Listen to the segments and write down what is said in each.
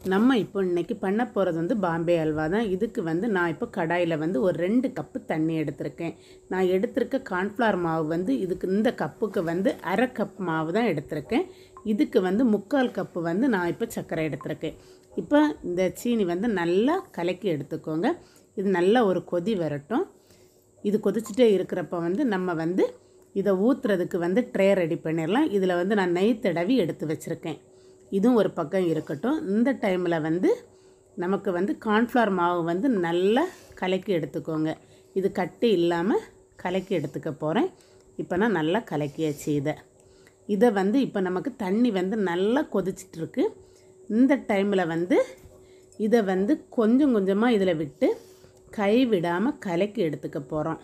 நம்ம இப்போ இன்னைக்கு பண்ண போகிறது வந்து பாம்பே அல்வா தான் இதுக்கு வந்து நான் இப்போ கடாயில் வந்து ஒரு ரெண்டு கப்பு தண்ணி எடுத்திருக்கேன் நான் எடுத்திருக்க கார்ன்ஃப்ளவர் மாவு வந்து இதுக்கு இந்த கப்புக்கு வந்து அரை கப் மாவு தான் எடுத்திருக்கேன் இதுக்கு வந்து முக்கால் கப்பு வந்து நான் இப்போ சர்க்கரை எடுத்திருக்கேன் இப்போ இந்த சீனி வந்து நல்லா கலக்கி எடுத்துக்கோங்க இது நல்ல ஒரு கொதி வரட்டும் இது கொதிச்சுட்டே இருக்கிறப்ப வந்து நம்ம வந்து இதை ஊற்றுறதுக்கு வந்து ட்ரே ரெடி பண்ணிடலாம் இதில் வந்து நான் நெய் தடவி எடுத்து வச்சுருக்கேன் இதுவும் ஒரு பக்கம் இருக்கட்டும் இந்த டைமில் வந்து நமக்கு வந்து கார்ன்ஃப்ளவர் மாவு வந்து நல்லா கலக்கி எடுத்துக்கோங்க இது கட்டி இல்லாமல் கலக்கி எடுத்துக்க போகிறேன் இப்போ நான் நல்லா கலக்கியாச்சு இதை இதை வந்து இப்போ நமக்கு தண்ணி வந்து நல்லா கொதிச்சிட்ருக்கு இந்த டைமில் வந்து இதை வந்து கொஞ்சம் கொஞ்சமாக இதில் விட்டு கை விடாமல் கலக்கி எடுத்துக்க போகிறோம்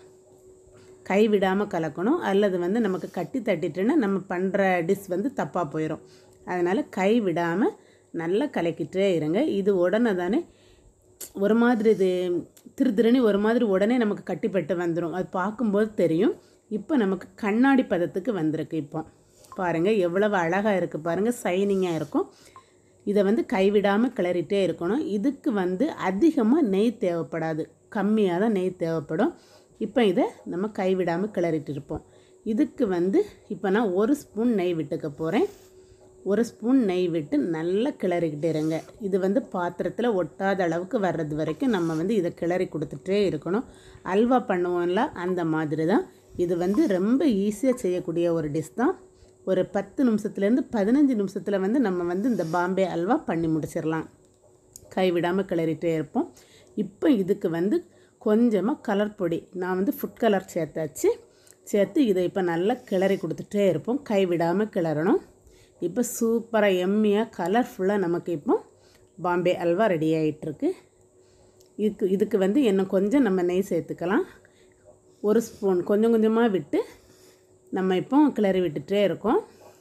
கை விடாமல் கலக்கணும் அல்லது வந்து நமக்கு கட்டி தட்டிட்டுன்னா நம்ம பண்ணுற டிஷ் வந்து தப்பாக போயிடும் அதனால் கை விடாமல் நல்லா கலக்கிட்டே இருங்க இது உடனே தானே ஒரு மாதிரி இது திரு திருன்னு ஒரு மாதிரி உடனே நமக்கு கட்டிப்பட்டு வந்துடும் அது பார்க்கும்போது தெரியும் இப்போ நமக்கு கண்ணாடி பதத்துக்கு வந்திருக்கு இப்போ பாருங்கள் எவ்வளவு அழகாக இருக்குது பாருங்கள் சைனிங்காக இருக்கும் இதை வந்து கைவிடாமல் கிளறிட்டே இருக்கணும் இதுக்கு வந்து அதிகமாக நெய் தேவைப்படாது கம்மியாக தான் நெய் தேவைப்படும் இப்போ இதை நம்ம கைவிடாமல் கிளறிட்டு இருப்போம் இதுக்கு வந்து இப்போ நான் ஒரு ஸ்பூன் நெய் விட்டுக்க போகிறேன் ஒரு ஸ்பூன் நெய் விட்டு நல்லா கிளறிக்கிட்டே இருங்க இது வந்து பாத்திரத்தில் ஒட்டாத அளவுக்கு வர்றது வரைக்கும் நம்ம வந்து இதை கிளறி கொடுத்துட்டே இருக்கணும் அல்வா பண்ணுவோம்ல அந்த மாதிரி தான் இது வந்து ரொம்ப ஈஸியாக செய்யக்கூடிய ஒரு டிஷ் தான் ஒரு பத்து நிமிஷத்துலேருந்து பதினஞ்சு நிமிஷத்தில் வந்து நம்ம வந்து இந்த பாம்பே அல்வா பண்ணி முடிச்சிடலாம் கைவிடாமல் கிளறிட்டே இருப்போம் இப்போ இதுக்கு வந்து கொஞ்சமாக கலர் பொடி நான் வந்து ஃபுட் கலர் சேர்த்தாச்சு சேர்த்து இதை இப்போ நல்லா கிளறி கொடுத்துட்டே இருப்போம் கைவிடாமல் கிளறணும் இப்போ சூப்பராக எம்மியாக கலர்ஃபுல்லாக நமக்கு இப்போ பாம்பே அல்வா ரெடி ஆகிட்டுருக்கு இதுக்கு இதுக்கு வந்து இன்னும் கொஞ்சம் நம்ம நெய் சேர்த்துக்கலாம் ஒரு ஸ்பூன் கொஞ்சம் கொஞ்சமாக விட்டு நம்ம இப்போ கிளறி விட்டுட்டே இருக்கோம்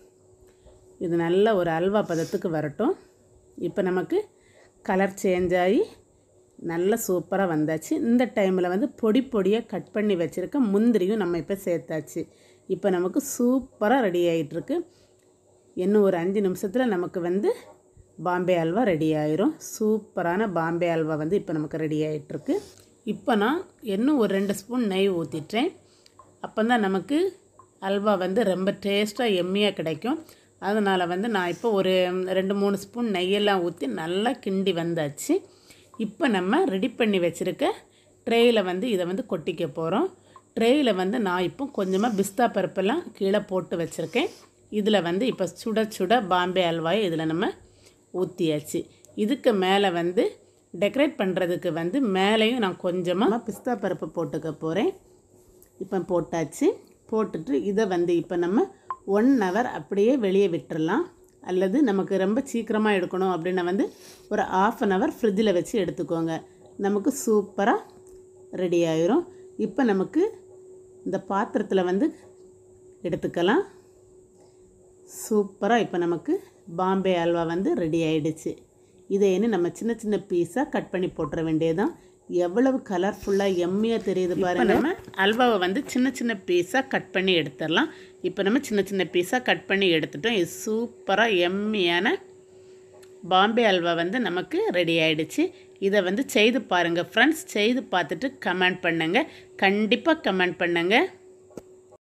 இது நல்ல ஒரு அல்வா பதத்துக்கு வரட்டும் இப்போ நமக்கு கலர் சேஞ்ச் ஆகி நல்ல சூப்பராக வந்தாச்சு இந்த டைமில் வந்து பொடி பொடியாக கட் பண்ணி வச்சுருக்க முந்திரியும் நம்ம இப்போ சேர்த்தாச்சு இப்போ நமக்கு சூப்பராக ரெடி ஆகிட்டுருக்கு இன்னும் ஒரு அஞ்சு நிமிஷத்தில் நமக்கு வந்து பாம்பே அல்வா ரெடி ஆயிரும் சூப்பரான பாம்பே அல்வா வந்து இப்போ நமக்கு ரெடி ஆகிட்டுருக்கு இப்போ நான் இன்னும் ஒரு ரெண்டு ஸ்பூன் நெய் ஊற்றிட்டேன் அப்போ தான் நமக்கு அல்வா வந்து ரொம்ப டேஸ்ட்டாக எம்மியாக கிடைக்கும் அதனால் வந்து நான் இப்போ ஒரு ரெண்டு மூணு ஸ்பூன் நெய்யெல்லாம் ஊற்றி நல்லா கிண்டி வந்தாச்சு இப்போ நம்ம ரெடி பண்ணி வச்சுருக்க ட்ரேயில் வந்து இதை வந்து கொட்டிக்க போகிறோம் ட்ரேயில் வந்து நான் இப்போ கொஞ்சமாக பிஸ்தா பருப்பெல்லாம் கீழே போட்டு வச்சுருக்கேன் இதில் வந்து இப்போ சுட சுட பாம்பே அல்வாயை இதில் நம்ம ஊற்றியாச்சு இதுக்கு மேலே வந்து டெக்கரேட் பண்ணுறதுக்கு வந்து மேலேயும் நான் கொஞ்சமாக பிஸ்தா பருப்பு போட்டுக்க போகிறேன் இப்போ போட்டாச்சு போட்டுட்டு இதை வந்து இப்போ நம்ம ஒன் ஹவர் அப்படியே வெளியே விட்டுறலாம் அல்லது நமக்கு ரொம்ப சீக்கிரமாக எடுக்கணும் அப்படின்னா வந்து ஒரு ஆஃப் அன் ஹவர் ஃப்ரிட்ஜில் வச்சு எடுத்துக்கோங்க நமக்கு சூப்பராக ரெடி ஆயிரும் இப்போ நமக்கு இந்த பாத்திரத்தில் வந்து எடுத்துக்கலாம் சூப்பராக இப்போ நமக்கு பாம்பே அல்வா வந்து ரெடி ஆயிடுச்சு இதை என்ன நம்ம சின்ன சின்ன பீஸாக கட் பண்ணி போட்டுற வேண்டியதுதான் எவ்வளவு கலர்ஃபுல்லாக எம்மியாக தெரியுது பாருங்க நம்ம அல்வாவை வந்து சின்ன சின்ன பீஸாக கட் பண்ணி எடுத்துடலாம் இப்போ நம்ம சின்ன சின்ன பீஸாக கட் பண்ணி எடுத்துட்டோம் இது சூப்பராக எம்மியான பாம்பே அல்வா வந்து நமக்கு ரெடி ஆயிடுச்சு இதை வந்து செய்து பாருங்கள் ஃப்ரெண்ட்ஸ் செய்து பார்த்துட்டு கமெண்ட் பண்ணுங்கள் கண்டிப்பாக கமெண்ட் பண்ணுங்கள்